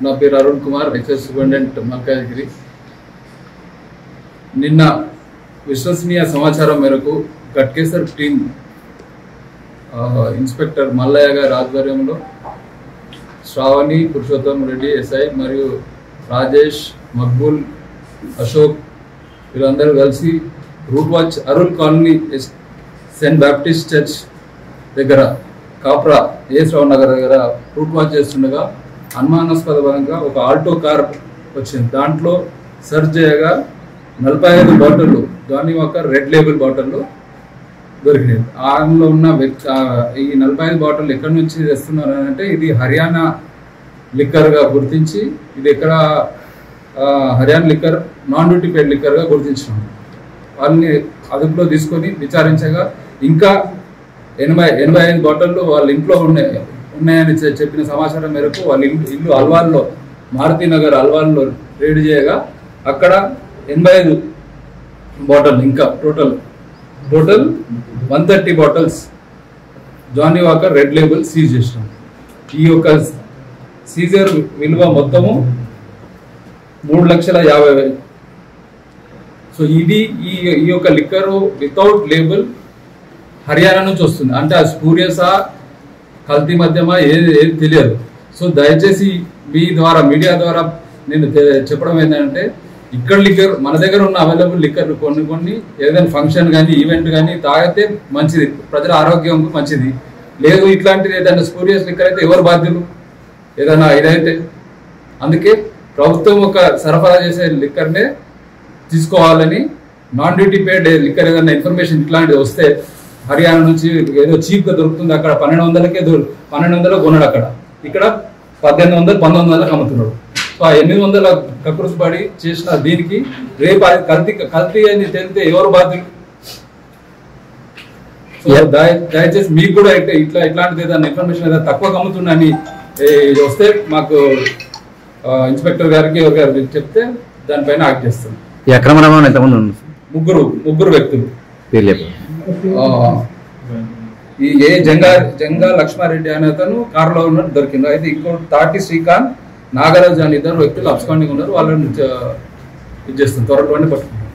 నా పేరు Arun Kumar excise superintendent Malkajgiri నిన్న విశ్వసనీయ సమాచారం మేరకు గట్కేసర్ టీం ఆ, ఇన్స్పెక్టర్ మల్లయ్య గారి ఆధ్వర్యంలో శ్రావణి పురుషోత్తం రెడ్డి ఎస్ఐ మరియు రాజేష్ మక్బూల్ అశోక్ వీళ్ళందరూ కలిసి route watch Arun colony S- saint baptist church దగ్గర కాప్రా ఏ శ్రవణ్ నగర్ దగ్గర రూట్ వాచ్ చేస్తుండగా అనుమానాస్పదంగా ఒక ఆల్టో కార్ వచ్చింది దాంట్లో సర్చ్ చేయగా నలభై ఐదు బాటిళ్ళు దాని ఒక రెడ్ లేబుల్ బాటిళ్ళు దొరికినాయి అందులో ఉన్న వ్యక్తి ఆ, ఈ నలభై ఐదు బాటిల్ ఎక్కడి నుంచి తెస్తున్నారు అని అంటే ఇది హర్యానా లిక్కర్గా గుర్తించి ఇది ఎక్కడ ఆ, Haryana liquor non duty paid లిక్కర్గా గుర్తించినాం వాళ్ళని అదుపులో తీసుకొని విచారించగా ఇంకా ఎనభై ఎనభై ఐదు బాటిళ్ళు వాళ్ళ ఇంట్లో ఉన్నాయి ఉన్నాయని చె- చెప్పిన సమాచారం మేరకు వాళ్ళ ఇల్లు ఇల్లు అల్వాల్లో మారుతి నగర్ అల్వాల్లో రేడ్ చేయగా అక్కడ ఎనభై ఐదు బాటిల్ ఇంకా total total one thirty bottles Johnnie Walker red label seize చేసినాం ఈ యొక్క సీజర్ విలువ మొత్తము మూడు లక్షల యాభై వేలు సో ఇది ఈ ఈ యొక్క లిక్కర్ వితౌట్ లేబుల్ హర్యానా నుంచి వస్తుంది అంటే అది స్పూరియసా కల్తీ మధ్యమా ఏది ఏది తెలియదు సో దయచేసి మీ ద్వారా మీడియా ద్వారా నేను తె- చెప్పడం ఏంటంటే ఇక్కడ లిక్కర్ మన దగ్గర ఉన్న అవైలబుల్ లిక్కర్ కొన్ని కొన్ని ఏదైనా ఫంక్షన్ కానీ ఈవెంట్ కానీ తాగితే మంచిది ప్రజల ఆరోగ్యం మంచిది లేదు ఇట్లాంటిది ఏదైనా స్పూరియస్ లిక్కర్ అయితే ఎవరు బాధ్యులు ఏదైనా ఇదైతే అందుకే ప్రభుత్వం ఒక సరఫరా చేసే లిక్కర్నే తీసుకోవాలని నాన్ డ్యూటీ పేడ్ లిక్కర్ ఏదైనా ఇన్ఫర్మేషన్ ఇట్లాంటిది వస్తే హర్యానా నుంచి ఏదో చీప్ గా దొరుకుతుంది అక్కడ పన్నెండు వందలకే దొరు పన్నెండు వందలు కొన్నాడు అక్కడ ఇక్కడ పద్దెనిమిది వందలు పంతొమ్మిది వందలకు అమ్ముతున్నాడు సో ఆ ఎనిమిది వందల కకృస్ పడి చేసిన దీనికి రేపు అది కల్తీ కల్తీ అని తెలితే ఎవరు బాధ్యులు సో దయ- దయచేసి మీకు కూడా ఇట్లా ఇట్లా ఇట్లాంటిది ఏదైనా ఇన్ఫర్మేషన్ ఏదైనా తక్కువ అమ్ముతుందని ఏ, ఇది వస్తే మాకు ఆ, ఇన్స్పెక్టర్ గారికి ఎవరి గారికి చెప్తే దానిపైన యాక్ట్ చేస్తాం ఈ అక్రమ రవాణా ఎంతమంది ఉంది ముగ్గురు ముగ్గురు వ్యక్తులు పేరు చెప్పండి ఆ, ఈ ఏ జంగా జంగా లక్ష్మారెడ్డి అనే అతను కారులో ఉన్నట్టు దొరికింది అయితే ఇంకో తాటి శ్రీకాంత్ నాగరాజు అని ఇద్దరు వ్యక్తులు అబ్స్కాండింగ్ ఉన్నారు వాళ్ళని చ- ఇది చేస్తుంది త్వరలోనే పట్టుకుంటాం